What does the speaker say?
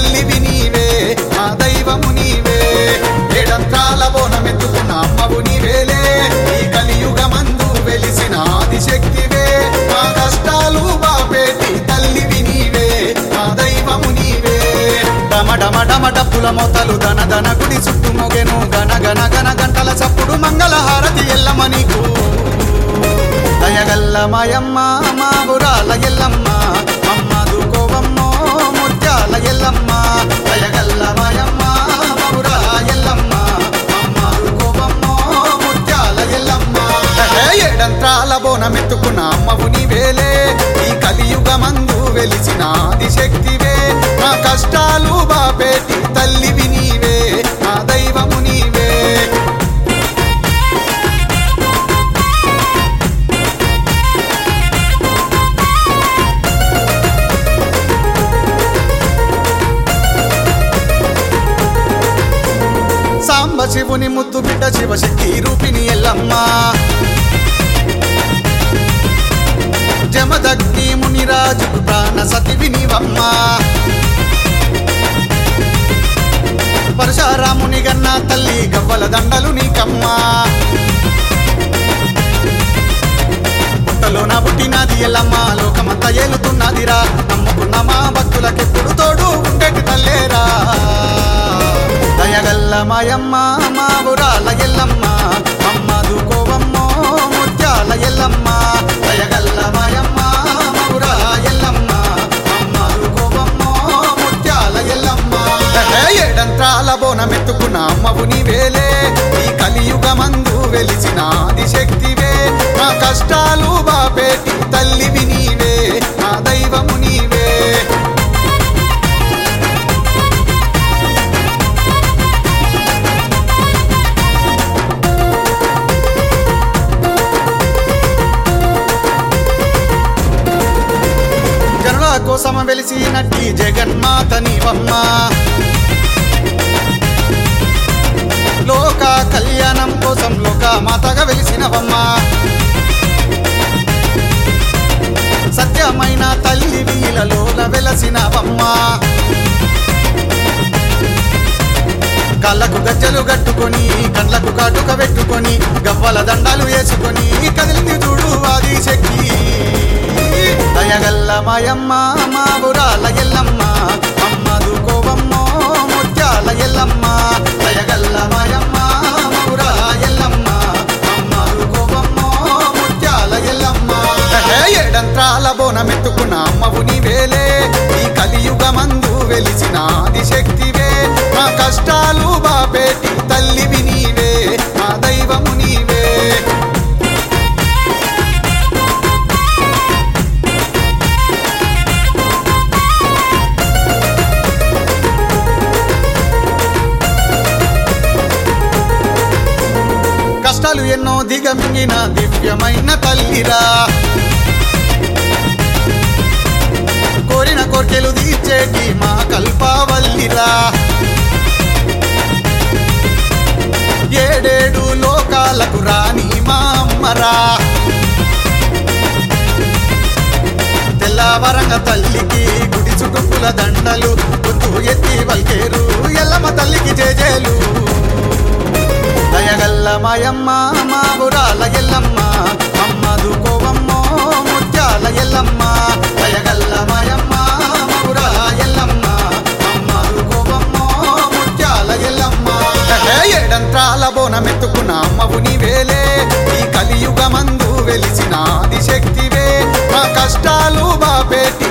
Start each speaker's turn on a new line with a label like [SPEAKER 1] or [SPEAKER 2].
[SPEAKER 1] తల్లివి నీవే మా దైవము నీవే ఏడంత్రాల బోనమెత్తుకున్న అమ్మవు నీవేలే ఈ కలియుగమందు వెలిసిన ఆదిశక్తివే మా కష్టాలు బాపేటి తల్లివి నీవే మా దైవము నీవే డమ డమ డమ డప్పుల మొతలు దన దన గుడి చుట్టూ మొగెను గన గన గన గంటల చప్పుడు మంగళ హారతి ఎల్లమ్మ నీకు దయగల్ల మాయమ్మ మా బురాల ఎల్లమ్మ మమ్మదు కోవమ్మో ముత్యాల ఎల్లమ్మ దయగల్ల మాయమ్మ మా బురాల ఎల్లమ్మ మమ్మదు కోవమ్మో ముత్యాల ఎల్లమ్మ ఏ ఏడంత్రాల బోనమెత్తుకున్న అమ్మవు నీవేలే ఈ కలియుగమందు వెలిసిన ఆదిశక్తివే మా కష్టాలు బాపేటి తల్లివి నీవే మా దైవము నీవే సాంబ శివుని ముద్దు బిడ్డ శివశక్తి రూపిణి ఎల్లమ్మ జమదగ్ని మునిరాజు ప్రాణ సతివి నీవమ్మ పరశురాముని గన్న తల్లి గవ్వల దండలు నీకమ్మా పుట్టలోన పుట్టినది ఎల్లమ్మ లోకమంతా ఏలుతున్నదిరా నమ్ముకున్న మా భక్తులకెప్పుడు తోడు ఉండేటి తల్లేరా దయగల్ల మాయమ్మ మా బురాల ఎల్లమ్మ అమ్మదు కోవమ్మో ముత్యాల ఎల్లమ్మ దయగల్ల మాయమ్మ మా బురాల ఎల్లమ్మ అమ్మదు కోవమ్మో ముత్యాల ఎల్లమ్మ ఏ ఏడంత్రాల బోనమెత్తుకున్న అమ్మవు నీవేలే ఈ కలియుగమందు వెలిసిన ఆదిశక్తివే మా కష్టాలు బాపేటి తల్లివి నీవే మా దైవము నీవే జనుల కోసం వెలిసినట్టి జగన్మాత నీవమ్మ లోక కళ్యాణం కోసం లోక మాతగా వెలిసినవమ్మ సత్యమైన తల్లి వీలలోల వెలసినవమ్మ కళ్ళకు గజ్జలు కట్టుకొని కండ్లకు కాటుక పెట్టుకొని గవ్వల దండాలు వేసుకొని కదిలింది చూడు ఆది శక్తి దయగల్ల మాయమ్మ మా బురాల ఎల్లమ్మ అమ్మదు కోవమ్మో ముత్యాల ఎల్లమ్మ దయగల్ల మాయమ్మ మా బురాల ఎల్లమ్మ అమ్మదు కోవమ్మో ముత్యాల ఎల్లమ్మ ఏ ఏడంత్రాల బోనమెత్తుకున్న అమ్మవు నీవేలే ఈ కలియుగమందు వెలిసిన ఆదిశక్తివే మా కష్టాలు బాపేటి తల్లివి నీవే మా దైవము నీవే కష్టాలు ఎన్నో దిగమింగిన దివ్యమైన తల్లిరా కోరిన కోర్కెలు తీర్చేటి మా కల్పావల్లిరా ఏడేడు లోకాలకు రాని మా అమ్మరా తెల్లవరంగ తల్లికి గుడి చుట్టుపుల దండలు గొంతు ఎత్తి వల్కేరు ఎల్లమ్మ తల్లికి జేజేలు దయగల్ల మాయమ్మ మా బురాల ఎల్లమ్మ అమ్మదు కోవమ్మో ముత్యాల ఎల్లమ్మ దయగల్ల మాయమ్మ మా బురాల ఎల్లమ్మ అమ్మదు కోవమ్మో ముత్యాల ఎల్లమ్మ ఏ ఏడంత్రాల బోనమెత్తుకున్న అమ్మవు నీవేలే ఈ కలియుగమందు వెలిసిన ఆదిశక్తివే మా కష్టాలు బాపేటి